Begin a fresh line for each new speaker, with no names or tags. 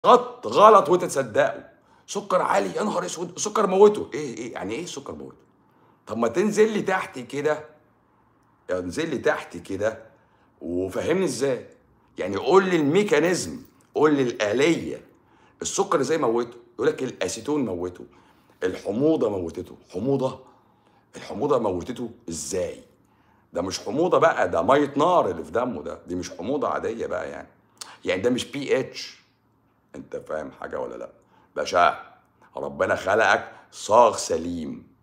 غلط غلط وتصدقوا سكر عالي يا نهار اسود السكر موته ايه ايه يعني ايه السكر موته طب ما تنزل لي تحت كده يعني انزل لي تحت كده وفهمني ازاي يعني قول لي الميكانيزم قول لي الآلية السكر ازاي موته يقول لك الاسيتون موته الحموضة موتته حموضة الحموضة موتته ازاي ده مش حموضة بقى ده مية نار اللي في دمه ده دي مش حموضة عادية بقى يعني يعني ده مش بي اتش انت فاهم حاجة ولا لا باشا ربنا خلقك صاغ سليم